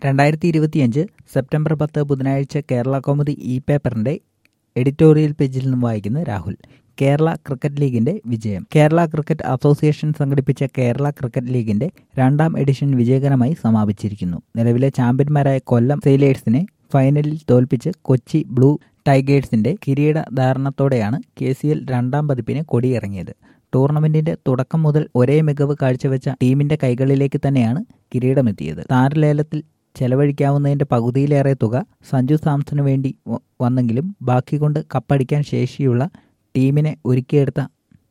രണ്ടായിരത്തി ഇരുപത്തിയഞ്ച് സെപ്റ്റംബർ പത്ത് ബുധനാഴ്ച കേരള കൗമുദി ഇ പേപ്പറിന്റെ എഡിറ്റോറിയൽ പേജിൽ നിന്നും വായിക്കുന്ന രാഹുൽ കേരള ക്രിക്കറ്റ് ലീഗിന്റെ വിജയം കേരള ക്രിക്കറ്റ് അസോസിയേഷൻ സംഘടിപ്പിച്ച കേരള ക്രിക്കറ്റ് ലീഗിന്റെ രണ്ടാം എഡിഷൻ വിജയകരമായി സമാപിച്ചിരിക്കുന്നു നിലവിലെ ചാമ്പ്യന്മാരായ കൊല്ലം സെയിലേഴ്സിനെ ഫൈനലിൽ തോൽപ്പിച്ച് കൊച്ചി ബ്ലൂ ടൈഗേഴ്സിന്റെ കിരീടധാരണത്തോടെയാണ് കെ സി എൽ രണ്ടാം പതിപ്പിന് കൊടിയിറങ്ങിയത് ടൂർണമെന്റിന്റെ തുടക്കം മുതൽ ഒരേ മികവ് കാഴ്ചവെച്ച ടീമിന്റെ കൈകളിലേക്ക് തന്നെയാണ് കിരീടമെത്തിയത് താരലേലത്തിൽ ചെലവഴിക്കാവുന്നതിന്റെ പകുതിയിലേറെ തുക സഞ്ജു സാംസണിന് വേണ്ടി വന്നെങ്കിലും ബാക്കി കൊണ്ട് കപ്പടിക്കാൻ ശേഷിയുള്ള ടീമിനെ ഒരുക്കിയെടുത്ത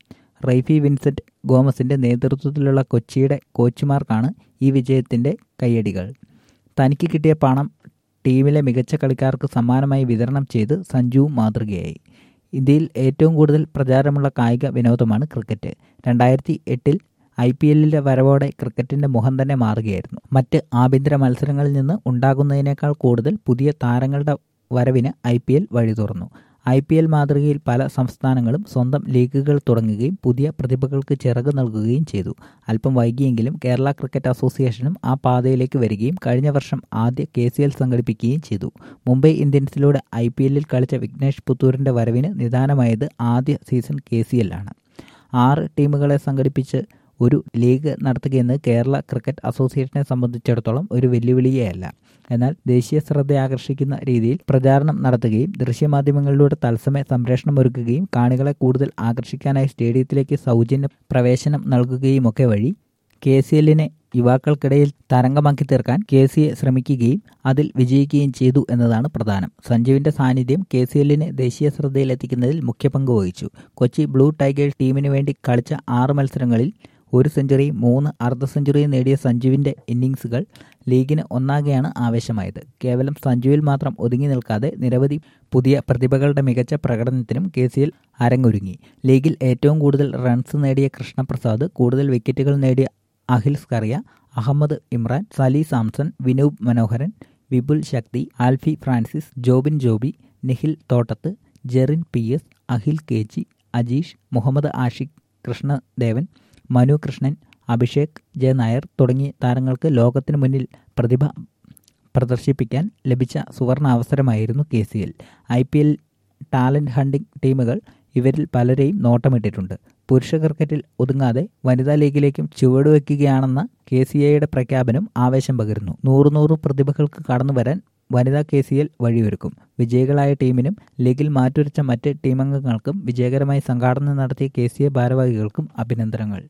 റൈഫി വിൻസെന്റ് ഗോമസിന്റെ നേതൃത്വത്തിലുള്ള കൊച്ചിയുടെ കോച്ചുമാർക്കാണ് ഈ വിജയത്തിന്റെ കയ്യടികൾ തനിക്ക് കിട്ടിയ പണം ടീമിലെ മികച്ച കളിക്കാർക്ക് സമ്മാനമായി വിതരണം ചെയ്ത് സഞ്ജുവും മാതൃകയായി ഇന്ത്യയിൽ ഏറ്റവും കൂടുതൽ പ്രചാരമുള്ള കായിക വിനോദമാണ് ക്രിക്കറ്റ് രണ്ടായിരത്തി എട്ടിൽ ഐ പി എല്ലിന്റെ വരവോടെ ക്രിക്കറ്റിന്റെ മുഖം തന്നെ മാറുകയായിരുന്നു മറ്റ് ആഭ്യന്തര മത്സരങ്ങളിൽ നിന്ന് ഉണ്ടാകുന്നതിനേക്കാൾ കൂടുതൽ പുതിയ താരങ്ങളുടെ വരവിന് ഐ പി എൽ വഴി തുറന്നു ഐ പി എൽ മാതൃകയിൽ പല സംസ്ഥാനങ്ങളും സ്വന്തം ലീഗുകൾ തുടങ്ങുകയും പുതിയ പ്രതിഭകൾക്ക് ചിറക് നൽകുകയും ചെയ്തു അല്പം വൈകിയെങ്കിലും കേരള ക്രിക്കറ്റ് അസോസിയേഷനും ആ പാതയിലേക്ക് വരികയും കഴിഞ്ഞ വർഷം ആദ്യ കെ സി എൽ സംഘടിപ്പിക്കുകയും ചെയ്തു മുംബൈ ഇന്ത്യൻസിലൂടെ ഐ പി എല്ലിൽ കളിച്ച വിഘ്നേഷ് പുത്തൂരിന്റെ വരവിന് നിദാനമായത് ആദ്യ സീസൺ കെ സി എല്ലാണ് ആറ് ടീമുകളെ സംഘടിപ്പിച്ച് ഒരു ലീഗ് നടത്തുകയെന്ന് കേരള ക്രിക്കറ്റ് അസോസിയേഷനെ സംബന്ധിച്ചിടത്തോളം ഒരു വെല്ലുവിളിയല്ല എന്നാൽ ദേശീയ ശ്രദ്ധ ആകർഷിക്കുന്ന രീതിയിൽ പ്രചാരണം നടത്തുകയും ദൃശ്യമാധ്യമങ്ങളിലൂടെ തത്സമയ സംപ്രേഷണം ഒരുക്കുകയും കാണികളെ കൂടുതൽ ആകർഷിക്കാനായി സ്റ്റേഡിയത്തിലേക്ക് സൗജന്യ പ്രവേശനം നൽകുകയുമൊക്കെ വഴി കെ സി എല്ലിനെ യുവാക്കൾക്കിടയിൽ തരംഗമാക്കി തീർക്കാൻ കെ സി എ ശ്രമിക്കുകയും അതിൽ വിജയിക്കുകയും ചെയ്തു എന്നതാണ് പ്രധാനം സഞ്ജുവിന്റെ സാന്നിധ്യം കെ സി എല്ലിനെ ദേശീയ ശ്രദ്ധയിലെത്തിക്കുന്നതിൽ മുഖ്യ പങ്ക് വഹിച്ചു കൊച്ചി ബ്ലൂ ടൈഗേഴ്സ് ടീമിന് വേണ്ടി കളിച്ച ആറ് മത്സരങ്ങളിൽ ഒരു സെഞ്ചുറിയും മൂന്ന് അർദ്ധ സെഞ്ചുറിയും നേടിയ സഞ്ജുവിന്റെ ഇന്നിംഗ്സുകൾ ലീഗിന് ഒന്നാകെയാണ് ആവേശമായത് കേവലം സഞ്ജുവിൽ മാത്രം ഒതുങ്ങി നിൽക്കാതെ നിരവധി പുതിയ പ്രതിഭകളുടെ മികച്ച പ്രകടനത്തിനും കെ സി എൽ അരങ്ങൊരുങ്ങി ലീഗിൽ ഏറ്റവും കൂടുതൽ റൺസ് നേടിയ കൃഷ്ണപ്രസാദ് കൂടുതൽ വിക്കറ്റുകൾ നേടിയ Akhil Scaria Ahammad Imran Sali Samson Vinoop Manoharan Vipul Shakthi Alphy Francis Jobin Joby Nikhil Thottathu Jerin P S Akhil K G Ajeesh Muhammed Ashiq Krishnadevan Manu Krishnan Abhishek J Nair തുടങ്ങിയ താരങ്ങൾക്ക് ലോകത്തിനു മുന്നിൽ പ്രതിഭ പ്രദർശിപ്പിക്കാൻ ലഭിച്ച സുവർണ അവസരമായിരുന്നു K C L I P L talent hunting ടീമുകൾ ഇവരിൽ പലരെയും നോട്ടമിട്ടിട്ടുണ്ട് പുരുഷ ക്രിക്കറ്റിൽ ഒതുങ്ങാതെ വനിതാ ലീഗിലേക്കും ചുവടുവെക്കുകയാണെന്ന കെ സി എയുടെ പ്രഖ്യാപനം ആവേശം പകരുന്നു നൂറ് നൂറ് പ്രതിഭകൾക്ക് കടന്നു വരാൻ വനിതാ കെ സി എൽ വഴിയൊരുക്കും വിജയികളായ ടീമിനും ലീഗിൽ മാറ്റുരച്ച മറ്റ് ടീമംഗങ്ങൾക്കും വിജയകരമായി സംഘാടനം നടത്തിയ കെ സി എ ഭാരവാഹികൾക്കും അഭിനന്ദനങ്ങൾ